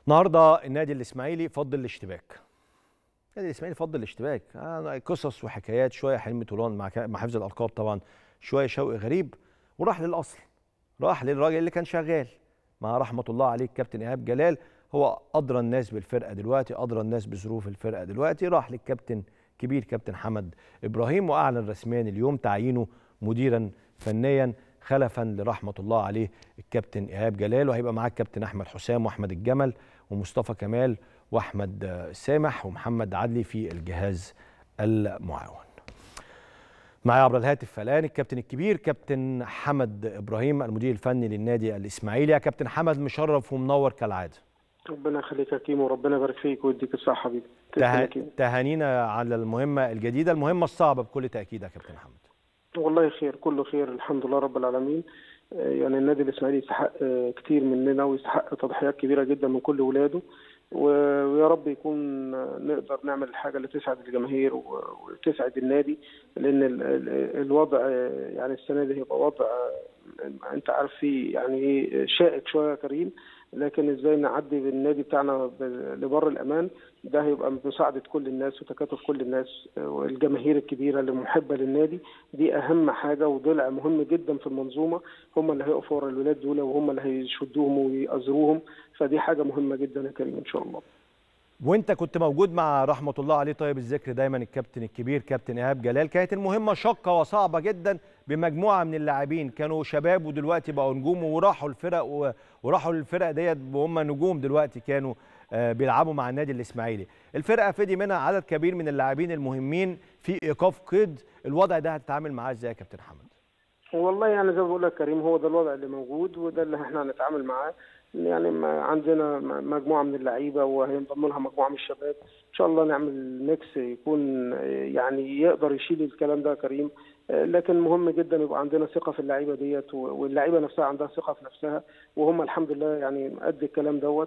النهارده النادي الاسماعيلي فضل الاشتباك النادي الاسماعيلي فضل الاشتباك آه، قصص وحكايات شويه حلمي طولان مع مع حفظ الالقاب طبعا شويه شوقي غريب وراح للاصل راح للراجل اللي كان شغال مع رحمه الله عليه الكابتن ايهاب جلال هو ادرى الناس بالفرقه دلوقتي ادرى الناس بظروف الفرقه دلوقتي راح للكابتن كبير كابتن حمد ابراهيم واعلن رسميا اليوم تعيينه مديرا فنيا خلفا لرحمه الله عليه الكابتن ايهاب جلال وهيبقى معاه الكابتن احمد حسام واحمد الجمل ومصطفى كمال واحمد سامح ومحمد عدلي في الجهاز المعاون. معايا عبر الهاتف الان الكابتن الكبير كابتن حمد ابراهيم المدير الفني للنادي الاسماعيلي يا كابتن حمد مشرف ومنور كالعاده. ربنا يخليك يا كيمو وربنا يبارك فيك ويديك الصحه حبيبي ته... تهانينا على المهمه الجديده المهمه الصعبه بكل تاكيد يا كابتن حمد. والله خير كله خير الحمد لله رب العالمين يعني النادي الاسماعيلي يستحق كتير مننا ويستحق تضحيات كبيره جدا من كل ولاده ويا رب يكون نقدر نعمل الحاجه اللي تسعد الجماهير وتسعد النادي لان الوضع يعني السنه دي هيبقى وضع انت عارف فيه يعني ايه شائك شويه يا كريم لكن ازاي نعدي بالنادي بتاعنا لبر الامان ده هيبقى بمساعده كل الناس وتكاتف كل الناس والجماهير الكبيره اللي محبه للنادي دي اهم حاجه وضلع مهم جدا في المنظومه هم اللي هيقفوا ورا الولاد دول وهم اللي هيشدوهم ويأزروهم فدي حاجه مهمه جدا يا كريم ان شاء الله وانت كنت موجود مع رحمه الله عليه طيب الذكر دايما الكابتن الكبير كابتن ايهاب جلال كانت المهمه شاقه وصعبه جدا بمجموعه من اللاعبين كانوا شباب ودلوقتي بقوا نجوم وراحوا الفرق و... وراحوا للفرق ديت وهم نجوم دلوقتي كانوا بيلعبوا مع النادي الاسماعيلي الفرقه فدي منها عدد كبير من اللاعبين المهمين في ايقاف قيد الوضع ده هتتعامل معاه ازاي يا كابتن حمد والله يعني زي ما بقول لك كريم هو ده الوضع اللي موجود وده اللي احنا هنتعامل معاه يعني عندنا مجموعه من اللعيبه وهينضم لها مجموعه من الشباب ان شاء الله نعمل ميكس يكون يعني يقدر يشيل الكلام ده يا كريم لكن مهم جدا يبقى عندنا ثقه في اللعيبه ديت واللعيبه نفسها عندها ثقه في نفسها وهم الحمد لله يعني قد الكلام دوت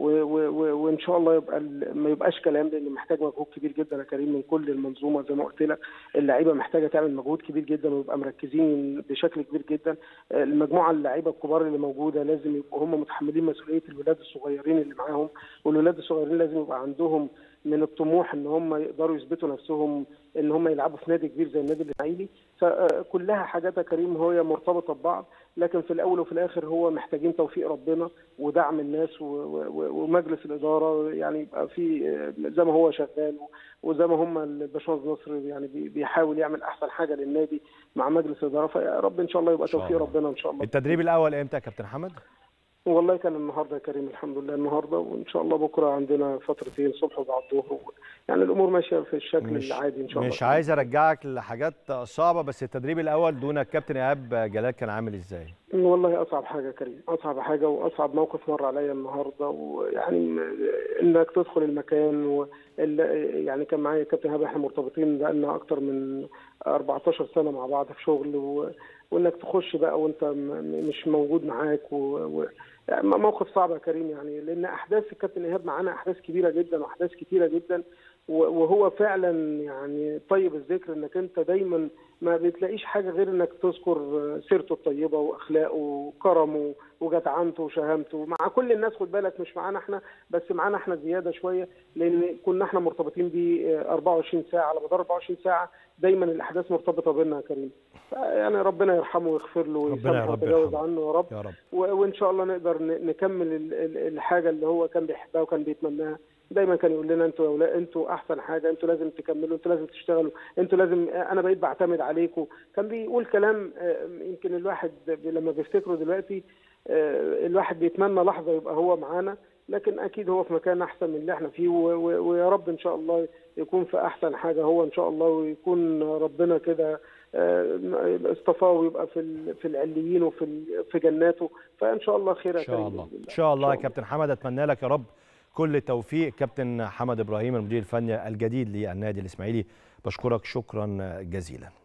وان شاء الله يبقى ما يبقاش كلام لان محتاج مجهود كبير جدا يا كريم من كل المنظومه زي ما قلت لك اللعيبه محتاجه تعمل مجهود كبير جدا ويبقى مركزين بشكل كبير جدا المجموعه اللعيبه الكبار اللي موجوده لازم يبقوا هم متحملين مسؤوليه الولاد الصغيرين اللي معاهم والولاد الصغيرين لازم يبقى عندهم من الطموح ان هم يقدروا يثبتوا نفسهم ان هم يلعبوا في نادي كبير زي النادي الاسماعيلي فكلها حاجات يا كريم هي مرتبطه ببعض لكن في الاول وفي الاخر هو محتاجين توفيق ربنا ودعم الناس ومجلس الاداره يعني يبقى في زي ما هو شغال وزي ما هم الباشمهندس نصر يعني بيحاول يعمل احسن حاجه للنادي مع مجلس الاداره فيا رب ان شاء الله يبقى توفيق ربنا ان شاء الله التدريب الاول امتى يا كابتن حمد؟ والله كان النهارده يا كريم الحمد لله النهارده وان شاء الله بكره عندنا فترتين صبح وبعد الظهر يعني الامور ماشيه في الشكل مش العادي ان شاء الله مش عايز ارجعك لحاجات صعبه بس التدريب الاول دون الكابتن ايهاب جلال كان عامل ازاي؟ والله اصعب حاجه يا كريم اصعب حاجه واصعب موقف مر عليا النهارده ويعني انك تدخل المكان و يعني كان معايا كابتن ايهاب احنا مرتبطين بقالنا اكتر من 14 سنه مع بعض في شغل و... وانك تخش بقى وانت مش موجود معاك و... و... يعني موقف صعب يا كريم يعني لان احداث الكابتن ايهاب معانا احداث كبيره جدا واحداث كتيره جدا وهو فعلا يعني طيب الذكر انك انت دايما ما بتلاقيش حاجه غير انك تذكر سيرته الطيبه واخلاقه وكرمه وجدعنته وشهامته مع كل الناس خد بالك مش معانا احنا بس معانا احنا زياده شويه لان كنا احنا مرتبطين بيه 24 ساعه على مدار 24 ساعه دايما الاحداث مرتبطه بينا يا كريم يعني ربنا يرحمه ويغفر له ويسامحه ويتجاوز عنه يا رب, يا رب. وان شاء الله نقدر نكمل الحاجه اللي هو كان بيحبها وكان بيتمناها دايما كان يقول لنا انتوا يا انتوا احسن حاجه انتوا لازم تكملوا انتوا لازم تشتغلوا انتوا لازم انا بقيت بعتمد عليكم كان بيقول كلام يمكن الواحد لما بيفتكره دلوقتي الواحد بيتمنى لحظه يبقى هو معانا لكن اكيد هو في مكان احسن من اللي احنا فيه ويا رب ان شاء الله يكون في احسن حاجه هو ان شاء الله ويكون ربنا كده اصطفاه ويبقى في في العليين وفي في جناته فان شاء الله خير ان شاء الله ان شاء الله يا كابتن حمد اتمنى لك يا رب كل التوفيق كابتن حمد ابراهيم المدير الفني الجديد للنادي الاسماعيلي بشكرك شكرا جزيلا